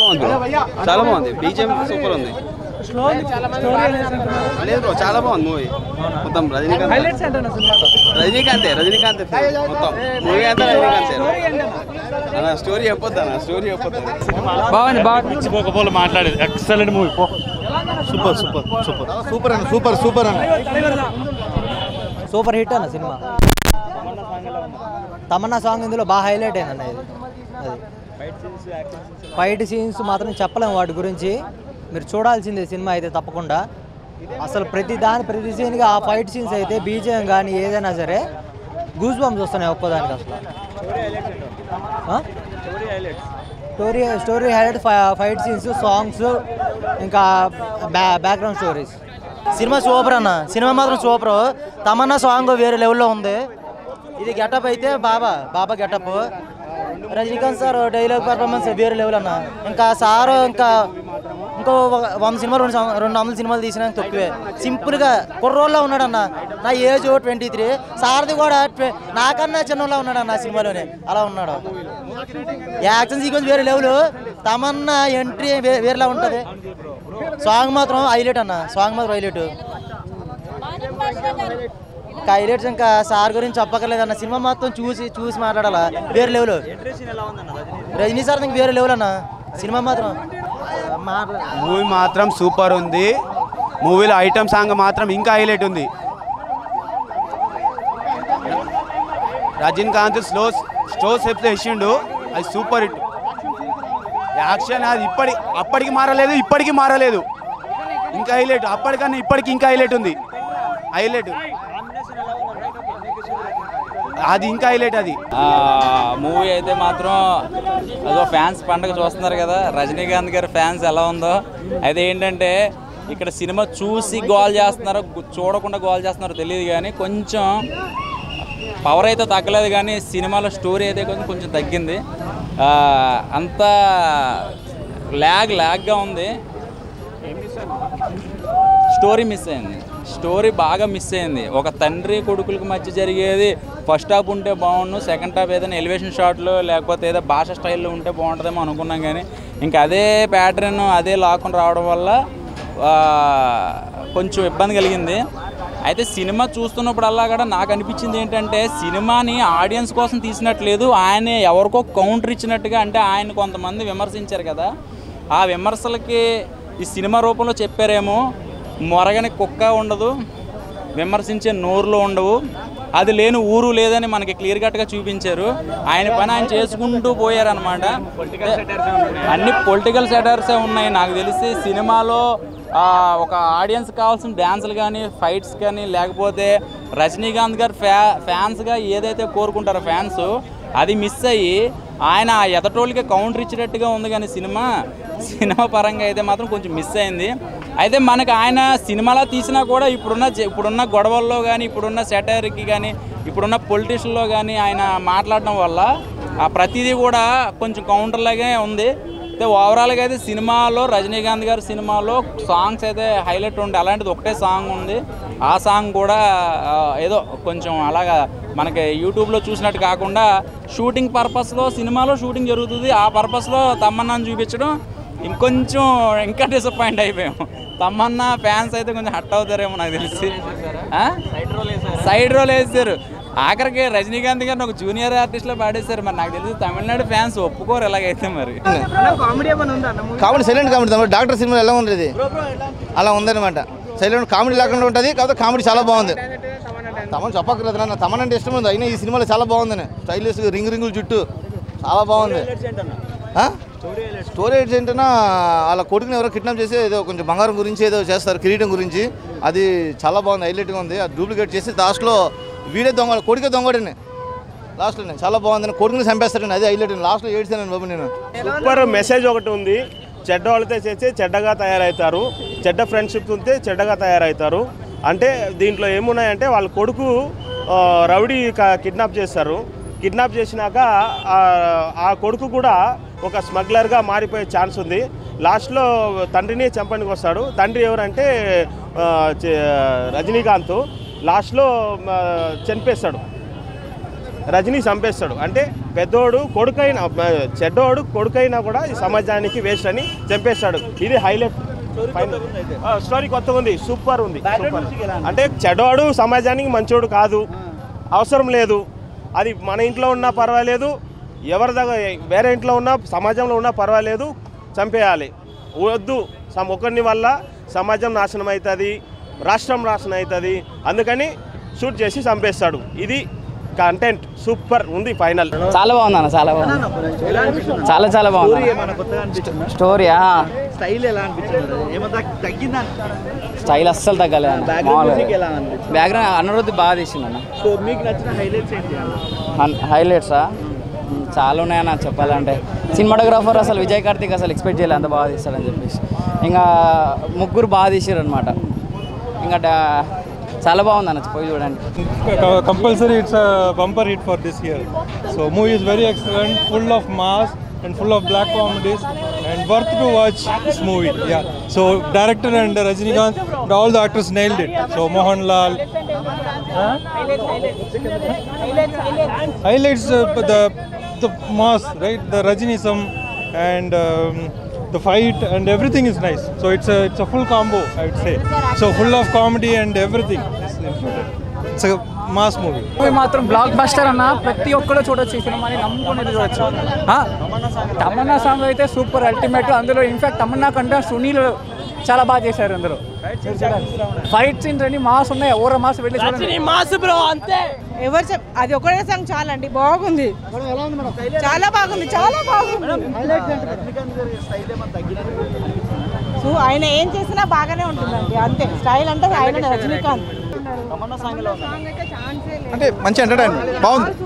బాగుంది bro. చాలా బాగుంది బీజిఎం సూపర్ ఉంది లేదు బ్రో చాలా బాగుంది మూవీ మొత్తం రజనీకాంత్ రజనీకాంతే రజనీకాంత్ మొత్తం మూవీ అంతా రజనీకాంతే అన్న స్టోరీ చెప్పొద్దు అన్న స్టోరీ చెప్పొద్దు బాగుంది బాగుంది పిచ్చిపోకపోలు మాట్లాడేది ఎక్సలెంట్ మూవీ పో సూపర్ సూపర్ సూపర్ సూపర్ అన్న సూపర్ సూపర్ అన్న సూపర్ హిట్ అన్న సినిమా తమన్నా సాంగ్ ఇందులో బాగా హైలైట్ అయింది అన్న ఇది అది ఫైట్ సీన్స్ మాత్రం చెప్పలేము వాటి గురించి మీరు చూడాల్సిందే సినిమా అయితే తప్పకుండా అసలు ప్రతి దాని ప్రతి సీన్గా ఆ ఫైట్ సీన్స్ అయితే బీజేఎం కానీ ఏదైనా సరే గూస్ బంప్స్ వస్తున్నాయి ఒక్కదానికి అసలు ఆ? Story story highlight fight scenes songs ఇంకా బ్యా బ్యాక్గ్రౌండ్ స్టోరీస్ సినిమా సూపర్ అన్న సినిమా మాత్రం సూపర్ తమన్నా సాంగ్ వేరే లెవెల్లో ఉంది ఇది గెటప్ అయితే Baba Baba getup Rajinikanth sir dialogue performance వేరే లెవెల్ అన్న ఇంకా సార్ ఇంకా ఇంకో ఒక వంద సినిమా రెండు సం- రెండు వందల సినిమాలు తీసినా తక్కువే సింపుల్గా కుర్రోళ్ళలో ఉన్నాడన్న నా ఏజ్ ట్వంటీ త్రీ సార్ది కూడా ట్వ- నాకన్నా చిన్నోళ్ళ ఉన్నాడు అన్న సినిమాలోనే అలా ఉన్నాడు యాక్షన్ సీక్వెన్స్ వేరే లెవెల్ తమన్నా ఎంట్రీ వేరేలా ఉంటుంది సాంగ్ మాత్రం హైలైట్ అన్న సాంగ్ మాత్రం హైలైట్ ఇంకా హైలైట్స్ ఇంకా సార్ గురించి చెప్పక్కర్లేదు అన్న సినిమా మొత్తం చూసి చూసి మాట్లాడాలా వేరే లెవెల్ రజనీ సార్ ఇంక వేరే లెవెల్ అన్న సినిమా మాత్రం మాట్లా మూవీ మాత్రం సూపర్ ఉంది మూవీలో ఐటమ్ సాంగ్ మాత్రం ఇంకా హైలైట్ ఉంది రజనీకాంత్ స్లో స్లో స్టెప్స్ వేసిండు అది సూపర్ హిట్ యాక్షన్ అది ఇప్పటి అప్పటికి మారలేదు ఇప్పటికి మారలేదు ఇంకా హైలైట్ అప్పటికన్నా ఇప్పటికి ఇంకా హైలైట్ ఉంది హైలైట్ అది ఇంకా హైలైట్ అది మూవీ అయితే మాత్రం అదో ఫ్యాన్స్ పండగ చూస్తున్నారు కదా రజనీకాంత్ గారి ఫ్యాన్స్ ఎలా ఉందో అయితే ఏంటంటే ఇక్కడ సినిమా చూసి గోల్ చేస్తున్నారో గు- చూడకుండా గోల్ చేస్తున్నారో తెలియదు కానీ కొంచెం పవర్ అయితే తగ్గలేదు కానీ సినిమాలో స్టోరీ అయితే కొంచెం కొంచెం తగ్గింది ఆ, అంతా ల్యాగ్ ల్యాగ్గా ఉంది స్టోరీ మిస్ అయింది స్టోరీ బాగా మిస్ అయింది ఒక తండ్రి కొడుకులకి మధ్య జరిగేది ఫస్ట్ హాఫ్ ఉంటే బాగుండు సెకండ్ హాఫ్ ఏదైనా ఎలివేషన్ షాట్లు లేకపోతే ఏదో భాష స్టైల్లో ఉంటే బాగుంటుందేమో అనుకున్నాం కానీ ఇంకా అదే ప్యాటర్న్ అదే లాక్కొని రావడం వల్ల ఆ, కొంచెం ఇబ్బంది కలిగింది అయితే సినిమా చూస్తున్నప్పుడల్లా కూడా నాకు అనిపించింది ఏంటంటే సినిమాని ఆడియన్స్ కోసం తీసినట్లేదు ఆయన ఎవరికో కౌంటర్ ఇచ్చినట్టుగా అంటే ఆయన కొంతమంది విమర్శించారు కదా ఆ విమర్శలకి ఈ సినిమా రూపంలో చెప్పారేమో మొరగని కుక్క ఉండదు విమర్శించే నోరులో ఉండవు అది లేని ఊరు లేదని మనకి క్లియర్ కట్గా చూపించారు ఆయన పని ఆయన చేసుకుంటూ పోయారనమాట అన్ని పొలిటికల్ సెటర్సే ఉన్నాయి నాకు తెలిసి సినిమాలో ఆ, ఒక ఆడియన్స్ కావాల్సిన డ్యాన్సులు కానీ ఫైట్స్ కానీ లేకపోతే రజనీకాంత్ గారు ఫ్యా ఫ్యాన్స్గా ఏదైతే కోరుకుంటారో ఫ్యాన్స్ అది మిస్ అయ్యి ఆయన ఆ ఎదటోళ్ళకి కౌంటర్ ఇచ్చినట్టుగా ఉంది కానీ సినిమా సినిమా పరంగా అయితే మాత్రం కొంచెం మిస్ అయింది అయితే మనకు ఆయన సినిమాలో తీసినా కూడా ఇప్పుడున్న జ- ఇప్పుడున్న గొడవల్లో కానీ ఇప్పుడున్న సెటైర్కి కానీ ఇప్పుడున్న పొలిటిషన్లో కానీ ఆయన మాట్లాడడం వల్ల ఆ ప్రతిదీ కూడా కొంచెం కౌంటర్ లాగే ఉంది అయితే ఓవరాల్గా అయితే సినిమాలో రజనీకాంత్ గారి సినిమాలో సాంగ్స్ అయితే హైలైట్ ఉండే అలాంటిది ఒకటే సాంగ్ ఉంది ఆ సాంగ్ కూడా ఆ, ఏదో కొంచెం అలాగా మనకి యూట్యూబ్లో చూసినట్టు కాకుండా షూటింగ్ పర్పస్లో సినిమాలో షూటింగ్ జరుగుతుంది ఆ పర్పస్లో తమ్మన్నాను చూపించడం ఇంకొంచెం ఇంకా డిసప్పాయింట్ అయిపోయాం తమ్మన్నా ఫ్యాన్స్ అయితే కొంచెం హట్ అవుతారేమో నాకు తెలిసి ఆ? సైడ్ రోల్ వేసారు ఆఖరికి రజనీకాంత్ గారిని ఒక జూనియర్ ఆర్టిస్ట్లో పాడేశారు మరి నాకు తెలిసి తమిళనాడు ఫ్యాన్స్ ఒప్పుకోరు ఎలాగైతే మరి కామెడీ సైలెంట్ కామెడీ తమ్ముడు డాక్టర్ సినిమా ఎలా ఉండేది అలా ఉందన్నమాట సైలెంట్ కామెడీ లేకుండా ఉంటుంది కాకపోతే కామెడీ చాలా బాగుంది తమను చెప్పక్కర్లేదు నాన్న తమన్ అంటే ఇష్టం ఉంది అయినా ఈ సినిమాలో చాలా బాగుంది స్టైలిష్ రింగు రింగులు జుట్టు చాలా బాగుంది ఆ? స్టోరీ ఏంటంటే వాళ్ళ కొడుకుని ఎవరో కిడ్నాప్ చేసి ఏదో కొంచెం బంగారం గురించి ఏదో చేస్తారు కిరీటం గురించి అది చాలా బాగుంది హైలైట్గా ఉంది అది డూప్లికేట్ చేసి లాస్ట్లో వీడే దొంగ కొడుకే దొంగడని లాస్ట్లో చాలా బాగుంది కొడుకుని చంపేస్తాడని అది హైలైట్ లాస్ట్లో ఏడ్చాను బాబు నేను సూపర్ మెసేజ్ ఒకటి ఉంది చెడ్డ వాళ్ళతో చేస్తే చెడ్డగా తయారవుతారు చెడ్డ ఫ్రెండ్షిప్ ఉంటే చెడ్డగా తయారవుతారు అంటే దీంట్లో ఏమున్నాయంటే వాళ్ళ కొడుకు ఆ, రౌడీ క- కిడ్నాప్ చేస్తారు కిడ్నాప్ చేసినాక ఆ- ఆ కొడుకు కూడా ఒక స్మగ్లర్గా మారిపోయే ఛాన్స్ ఉంది లాస్ట్లో తండ్రిని చంపడానికి వస్తాడు తండ్రి ఎవరంటే ఆ, చే- రజనీకాంత్ లాస్ట్లో ఆ, చనిపేస్తాడు రజనీ చంపేస్తాడు అంటే పెద్దోడు కొడుకైనా చెడ్డోడు కొడుకైనా కూడా ఈ సమాజానికి వేస్ట్ అని చంపేస్తాడు ఇది హైలైట్ స్టోరీ కొత్తగా ఉంది సూపర్ ఉంది సూపర్. అంటే చెడ్డోడు సమాజానికి మంచోడు కాదు అవసరం లేదు అది మన ఇంట్లో ఉన్నా పర్వాలేదు ఎవరి దగ్గర వేరే ఇంట్లో ఉన్నా సమాజంలో ఉన్నా పర్వాలేదు చంపేయాలి వద్దు సమ ఒకరిని వల్ల సమాజం నాశనం అవుతుంది రాష్ట్రం నాశనం అవుతుంది అందుకని షూట్ చేసి చంపేస్తాడు ఇది కంటెంట్ సూపర్ ఉంది ఫైనల్ చాలా బాగుంది అన్న చాలా బాగుంది చాలా చాలా బాగుంది స్టోరీయా స్టైల్ ఎలా అనిపించింది ఏమంతా తగ్గిందా స్టైల్ అస్సలు తగ్గలేదు అన్న బ్యాక్గ్రౌండ్ మ్యూజిక్ ఎలా ఉంది బ్యాక్గ్రౌండ్ అన్నరుద్ది బాగా తీసింది అన్న సో మీకు నచ్చిన హైలైట్స్ ఏంటి హైలైట్సా చాలా ఉన్నాయన్న చెప్పాలంటే సినిమాటోగ్రాఫర్ అసలు విజయ్ కార్తిక్ అసలు ఎక్స్పెక్ట్ చేయలేదు అంత బాగా తీస్తాడని చెప్పేసి ఇంకా ముగ్గురు బాగా తీసారు అనమాట ఇంకా డా- చాలా బాగుంది అన్న పోయి చూడండి compulsory it's a bumper hit for this year so movie is very excellent full of mass and full of black comedies and worth to watch this movie yeah so director and rajinikanth and all the actors nailed it so mohanlal Huh? highlights uh, the the mass right the rajinism and um, the fight and everything is nice so it's a it's a full combo i would say so full of comedy and everything is included it's a mass movie movie మాత్రం blockbuster అన్న ప్రతి ఒక్కరు చూడొచ్చు ఈ సినిమాని నమ్ముకునేది చూడొచ్చు ఆ, తమన్నా సాంగ్ అయితే సూపర్ అల్టిమేట్ అందులో ఇన్ఫాక్ట్ తమన్నా కంటే సునీల్ చాలా బాగా చేశారు అందులో ఫైట్ సీన్స్ అన్ని మాస్ ఉన్నాయి ఓర మాస్ వెళ్ళి చూడండి ఎవరు చెప్ అది ఒకటే సాంగ్ చాలండి బాగుంది చాలా బాగుంది చాలా బాగుంది సో ఆయన ఏం చేసినా బాగానే ఉంటుందండి అంతే స్టైల్ అంటే ఆయన రజనీకాంత్ తమన్నా సాంగ్ ఎలా ఉంది అంటే మంచి ఎంటర్టైన్మెంట్ బాగుంది